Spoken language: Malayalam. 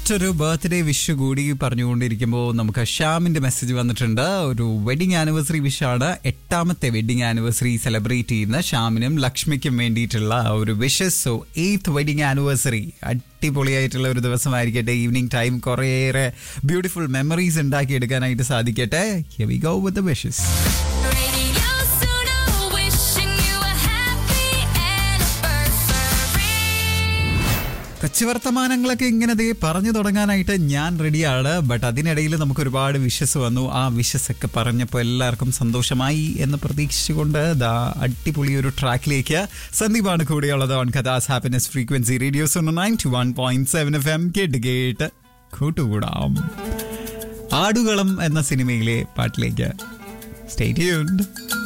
മറ്റൊരു ബർത്ത്ഡേ വിഷ് കൂടി പറഞ്ഞുകൊണ്ടിരിക്കുമ്പോൾ നമുക്ക് ഷ്യാമിന്റെ മെസ്സേജ് വന്നിട്ടുണ്ട് ഒരു വെഡിങ് ആനിവേഴ്സറി വിഷാണ് എട്ടാമത്തെ വെഡിങ് ആനിവേഴ്സറി സെലിബ്രേറ്റ് ചെയ്യുന്ന ഷ്യാമിനും ലക്ഷ്മിക്കും വേണ്ടിയിട്ടുള്ള ഒരു wishes so eighth wedding anniversary അടിപൊളിയായിട്ടുള്ള ഒരു ദിവസമായിരിക്കട്ടെ ഈവനിങ് ടൈം കുറേയേറെ ബ്യൂട്ടിഫുൾ മെമ്മറീസ് ഉണ്ടാക്കിയെടുക്കാനായിട്ട് സാധിക്കട്ടെ Here we go with the wishes. Radio Suno, wishing you a happy anniversary. കൊച്ചു വർത്തമാനങ്ങളൊക്കെ ഇങ്ങനെ ദേ പറഞ്ഞു തുടങ്ങാനായിട്ട് ഞാൻ റെഡിയാണ് ബട്ട് അതിനിടയിൽ നമുക്ക് ഒരുപാട് വിഷസ് വന്നു ആ വിഷസ് ഒക്കെ പറഞ്ഞപ്പോൾ എല്ലാവർക്കും സന്തോഷമായി എന്ന് പ്രതീക്ഷിച്ചുകൊണ്ട് ദാ അടിപൊളി ഒരു ട്രാക്കിലേക്ക് സന്ദീപാണ് കൂടെയുള്ളത് ഓൺ കഥാസ് happiness frequency radios nine two one point seven F M കേട്ട് കേട്ട് കൂട്ടുകൂടാം ആടുകളം എന്ന സിനിമയിലെ പാട്ടിലേക്ക് സ്റ്റേ ട്യൂൺഡ്